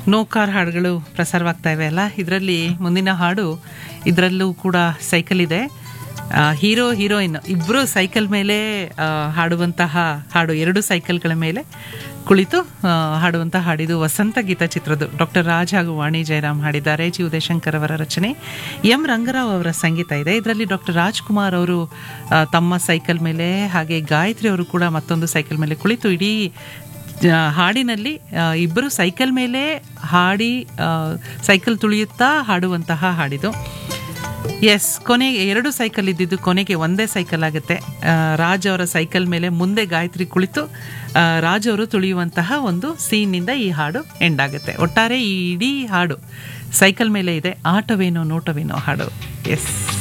ನೋಕಾರ್ ಹಾಡುಗಳು ಪ್ರಸಾರವಾಗ್ತಾ ಇವೆ ಅಲ್ಲ ಇದರಲ್ಲಿ ಮುಂದಿನ ಹಾಡು ಇದರಲ್ಲೂ ಕೂಡ ಸೈಕಲ್ ಇದೆ ಆ, ಹೀರೋ ಹೀರೋಯಿನ್ ಇಬ್ಬರು ಸೈಕಲ್ ಮೇಲೆ ಆ, ಹಾಡುವಂತಹ ಹಾಡು ಎರಡು ಸೈಕಲ್ಗಳ ಮೇಲೆ ಕುಳಿತು ಆ, ಹಾಡುವಂತಹ ಹಾಡಿದು ವಸಂತ ಗೀತ ಚಿತ್ರದ್ದು ಡಾಕ್ಟರ್ ರಾಜ್ ಹಾಗೂ ವಾಣಿ ಜಯರಾಮ್ ಹಾಡಿದ್ದಾರೆ ಜಿ ಉದಯಶಂಕರ್ ಅವರ ರಚನೆ ಎಂ ರಂಗರಾವ್ ಅವರ ಸಂಗೀತ ಇದೆ ಇದರಲ್ಲಿ ಡಾಕ್ಟರ್ ರಾಜ್ಕುಮಾರ್ ಅವರು ಆ, ತಮ್ಮ ಸೈಕಲ್ ಮೇಲೆ ಹಾಗೆ ಗಾಯತ್ರಿ ಅವರು ಕೂಡ ಮತ್ತೊಂದು ಸೈಕಲ್ ಮೇಲೆ ಕುಳಿತು ಇಡೀ ಜ- ಹಾಡಿನಲ್ಲಿ ಆ, ಇಬ್ಬರು ಸೈಕಲ್ ಮೇಲೆ ಹಾಡಿ ಆ, ಸೈಕಲ್ ತುಳಿಯುತ್ತಾ ಹಾಡುವಂತಹ ಹಾಡಿದು ಎಸ್ ಕೊನೆಗೆ ಎರಡು ಸೈಕಲ್ ಇದ್ದಿದ್ದು ಕೊನೆಗೆ ಒಂದೇ ಸೈಕಲ್ ಆಗುತ್ತೆ ಆ, ರಾಜ್ ಅವರ ಸೈಕಲ್ ಮೇಲೆ ಮುಂದೆ ಗಾಯತ್ರಿ ಕುಳಿತು ಆ, ರಾಜ್ ಅವರು ತುಳಿಯುವಂತಹ ಒಂದು ಸೀನಿಂದ ಈ ಹಾಡು ಎಂಡ್ ಆಗುತ್ತೆ ಒಟ್ಟಾರೆ ಈ ಇಡೀ ಹಾಡು ಸೈಕಲ್ ಮೇಲೆ ಇದೆ ಆಟವೇನೋ ನೋಟವೇನೋ ಹಾಡು ಎಸ್